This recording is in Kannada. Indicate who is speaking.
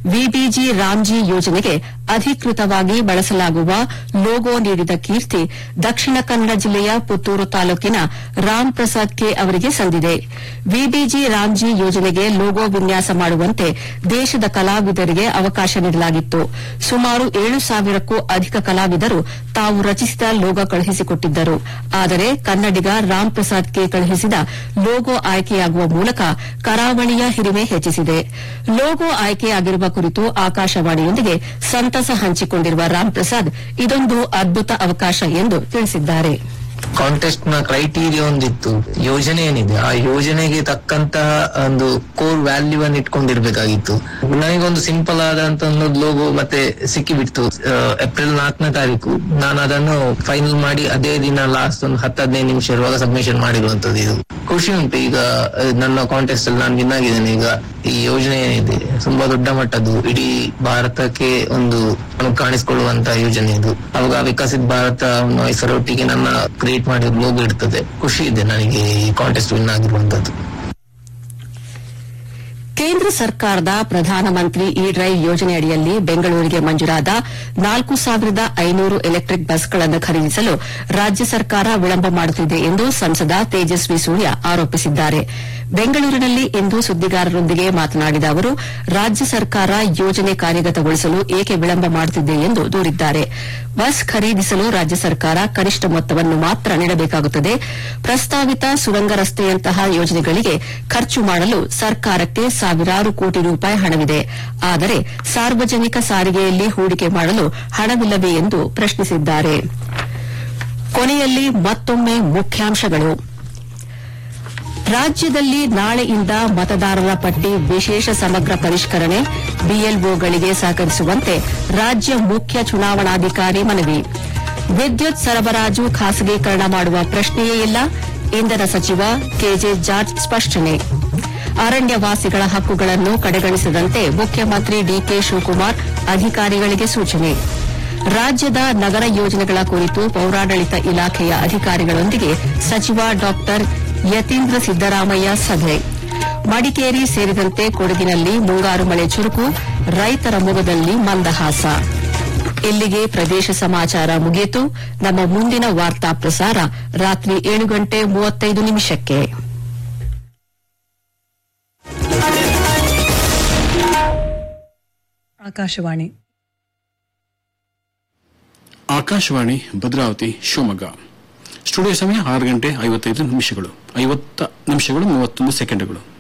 Speaker 1: ವಿಬಿಜಿ ರಾಮ್ಜಿ ಯೋಜನೆಗೆ ಅಧಿಕೃತವಾಗಿ ಬಳಸಲಾಗುವ ಲೋಗೋ ನೀಡಿದ ಕೀರ್ತಿ ದಕ್ಷಿಣ ಕನ್ನಡ ಜಿಲ್ಲೆಯ ಪುತ್ತೂರು ತಾಲೂಕಿನ ರಾಮ್ ಪ್ರಸಾದ್ ಕೆ ಅವರಿಗೆ ಸಂದಿದೆ ವಿಬಿಜಿ ರಾಮ್ಜಿ ಯೋಜನೆಗೆ ಲೋಗೋ ವಿನ್ಯಾಸ ಮಾಡುವಂತೆ ದೇಶದ ಕಲಾವಿದರಿಗೆ ಅವಕಾಶ ನೀಡಲಾಗಿತ್ತು ಸುಮಾರು ಏಳು ಸಾವಿರಕ್ಕೂ ಅಧಿಕ ಕಲಾವಿದರು ತಾವು ರಚಿಸಿದ ಲೋಗೋ ಕಳುಹಿಸಿಕೊಟ್ಟಿದ್ದರು ಆದರೆ ಕನ್ನಡಿಗ ರಾಮ್ ಪ್ರಸಾದ್ ಕೆ ಕಳುಹಿಸಿದ ಲೋಗೋ ಆಯ್ಕೆಯಾಗುವ ಮೂಲಕ ಕರಾವಳಿಯ ಹಿರಿಮೆ ಹೆಚ್ಚಿಸಿದೆ ಲೋಗೋ ಆಯ್ಕೆಯಾಗಿರುವ ಕುರಿತು ಆಕಾಶವಾಣಿಯೊಂದಿಗೆ ಸಂತಸ ಹಂಚಿಕೊಂಡಿರುವ ರಾಮ್ ಪ್ರಸಾದ್ ಇದೊಂದು ಅದ್ಭುತ ಅವಕಾಶ ಎಂದು ತಿಳಿಸಿದ್ದಾರೆ
Speaker 2: ಕಾಂಟೆಸ್ಟ್ ನ ಕ್ರೈಟೀರಿಯಾ ಒಂದಿತ್ತು ಯೋಜನೆ ಏನಿದೆ ಆ ಯೋಜನೆಗೆ ತಕ್ಕಂತಹ ಒಂದು ಕೋರ್ ವ್ಯಾಲ್ಯೂ ಅನ್ನು ಇಟ್ಕೊಂಡಿರ್ಬೇಕಾಗಿತ್ತು ನನಗೊಂದು ಸಿಂಪಲ್ ಆದಂತ ಒಂದು ಲೋಗೋ ಮತ್ತೆ ಸಿಕ್ಕಿಬಿಡ್ತು ಆ, ಏಪ್ರಿಲ್ ನಾಲ್ಕನೇ ತಾರೀಕು ನಾನು ಅದನ್ನು ಫೈನಲ್ ಮಾಡಿ ಅದೇ ದಿನ ಲಾಸ್ಟ್ ಒಂದು ಹತ್ತು ಹದಿನೈದು ನಿಮಿಷ ಇರುವಾಗ ಸಬ್ಮಿಷನ್ ಮಾಡಿರುವಂತದ್ದು ಇದು ಖುಷಿ ಉಂಟು ಈಗ ಆ, ನನ್ನ ಕಾಂಟೆಸ್ಟ್ ಅಲ್ಲಿ ನಾನು ವಿನ್ ಆಗಿದ್ದೇನೆ ಈಗ ಈ ಯೋಜನೆ ಏನಿದೆ ತುಂಬಾ ದೊಡ್ಡ ಮಟ್ಟದ್ದು ಇಡೀ ಭಾರತಕ್ಕೆ ಒಂದು ಕಾಣಿಸಿಕೊಳ್ಳುವಂತ ಯೋಜನೆ ಇದು ಅವಾಗ ವಿಕಸಿತ ಭಾರತ ಅನ್ನೋ ಹೆಸರೊಟ್ಟಿಗೆ ನನ್ನ ಕ್ರಿಯೇಟ್ ಮಾಡಿದ ಲೋಗೋ ಇರ್ತದೆ ಖುಷಿ ಇದೆ ನನಗೆ ಈ ಕಾಂಟೆಸ್ಟ್ ವಿನ್ ಆಗಿರುವಂತದ್ದು
Speaker 1: ಕೇಂದ್ರ ಸರ್ಕಾರದ ಪ್ರಧಾನಮಂತ್ರಿ ಇ ಡ್ರೈವ್ ಯೋಜನೆಯಡಿಯಲ್ಲಿ ಬೆಂಗಳೂರಿಗೆ ಮಂಜೂರಾದ ನಾಲ್ಕು ಸಾವಿರದ ಐನೂರು ಎಲೆಕ್ಟ್ರಿಕ್ ಬಸ್ಗಳನ್ನು ಖರೀದಿಸಲು ರಾಜ್ಯ ಸರ್ಕಾರ ವಿಳಂಬ ಮಾಡುತ್ತಿದೆ ಎಂದು ಸಂಸದ ತೇಜಸ್ವಿ ಸೂರ್ಯ ಆರೋಪಿಸಿದ್ದಾರೆ ಬೆಂಗಳೂರಿನಲ್ಲಿ ಇಂದು ಸುದ್ದಿಗಾರರೊಂದಿಗೆ ಮಾತನಾಡಿದ ಅವರು ರಾಜ್ಯ ಸರ್ಕಾರ ಯೋಜನೆ ಕಾರ್ಯಗತಗೊಳಿಸಲು ಏಕೆ ವಿಳಂಬ ಮಾಡುತ್ತಿದೆ ಎಂದು ದೂರಿದ್ದಾರೆ ಬಸ್ ಖರೀದಿಸಲು ರಾಜ್ಯ ಸರ್ಕಾರ ಕನಿಷ್ಠ ಮೊತ್ತವನ್ನು ಮಾತ್ರ ನೀಡಬೇಕಾಗುತ್ತದೆ ಪ್ರಸ್ತಾವಿತ ಸುರಂಗ ರಸ್ತೆಯಂತಹ ಯೋಜನೆಗಳಿಗೆ ಖರ್ಚು ಮಾಡಲು ಸರ್ಕಾರಕ್ಕೆ ಸಾವಿರಾರು ಕೋಟಿ ರೂಪಾಯಿ ಹಣವಿದೆ ಆದರೆ ಸಾರ್ವಜನಿಕ ಸಾರಿಗೆಯಲ್ಲಿ ಹೂಡಿಕೆ ಮಾಡಲು ಹಣವಿಲ್ಲವೇ ಎಂದು ಪ್ರಶ್ನಿಸಿದ್ದಾರೆ ಕೊನೆಯಲ್ಲಿ ಮತ್ತೊಮ್ಮೆ ಮುಖ್ಯಾಂಶಗಳು ರಾಜ್ಯದಲ್ಲಿ ನಾಳೆಯಿಂದ ಮತದಾರರ ಪಟ್ಟಿ ವಿಶೇಷ ಸಮಗ್ರ ಪರಿಷ್ಕರಣೆ ಬಿಎಲ್ಒಗಳಿಗೆ ಸಹಕರಿಸುವಂತೆ ರಾಜ್ಯ ಮುಖ್ಯ ಚುನಾವಣಾಧಿಕಾರಿ ಮನವಿ ವಿದ್ಯುತ್ ಸರಬರಾಜು ಖಾಸಗೀಕರಣ ಮಾಡುವ ಪ್ರಶ್ನೆಯೇ ಇಲ್ಲ ಇಂಧನ ಸಚಿವ ಕೆಜೆ ಜಾರ್ಜ್ ಸ್ಪಷ್ಟನೆ ಅರಣ್ಯವಾಸಿಗಳ ಹಕ್ಕುಗಳನ್ನು ಕಡೆಗಣಿಸದಂತೆ ಮುಖ್ಯಮಂತ್ರಿ ಡಿಕೆ ಶಿವಕುಮಾರ್ ಅಧಿಕಾರಿಗಳಿಗೆ ಸೂಚನೆ ರಾಜ್ಯದ ನಗರ ಯೋಜನೆಗಳ ಕುರಿತು ಪೌರಾಡಳಿತ ಇಲಾಖೆಯ ಅಧಿಕಾರಿಗಳೊಂದಿಗೆ ಸಚಿವ ಡಾ ಯತೀಂದ್ರ ಸಿದ್ದರಾಮಯ್ಯ ಸಭೆ ಮಡಿಕೇರಿ ಸೇರಿದಂತೆ ಕೊಡಗಿನಲ್ಲಿ ಮುಂಗಾರು ಮಳೆ ಚುರುಕು ರೈತರ ಮೊಗದಲ್ಲಿ ಮಂದಹಾಸ ಇಲ್ಲಿಗೆ ಪ್ರದೇಶ ಸಮಾಚಾರ ಮುಗಿಯಿತು ನಮ್ಮ ಮುಂದಿನ ವಾರ್ತಾ ಪ್ರಸಾರ ರಾತ್ರಿ ಏಳು ಗಂಟೆ ಮೂವತ್ತೈದು ನಿಮಿಷಕ್ಕೆ
Speaker 3: ಆಕಾಶವಾಣಿ
Speaker 4: ಆಕಾಶವಾಣಿ ಭದ್ರಾವತಿ ಶಿವಮೊಗ್ಗ ಸ್ಟುಡಿಯೋ ಸಮಯ ಆರು ಗಂಟೆ ಐವತ್ತೈದು ನಿಮಿಷಗಳು ಐವತ್ತ ನಿಮಿಷಗಳು ಮೂವತ್ತೊಂದು ಸೆಕೆಂಡ್ಗಳು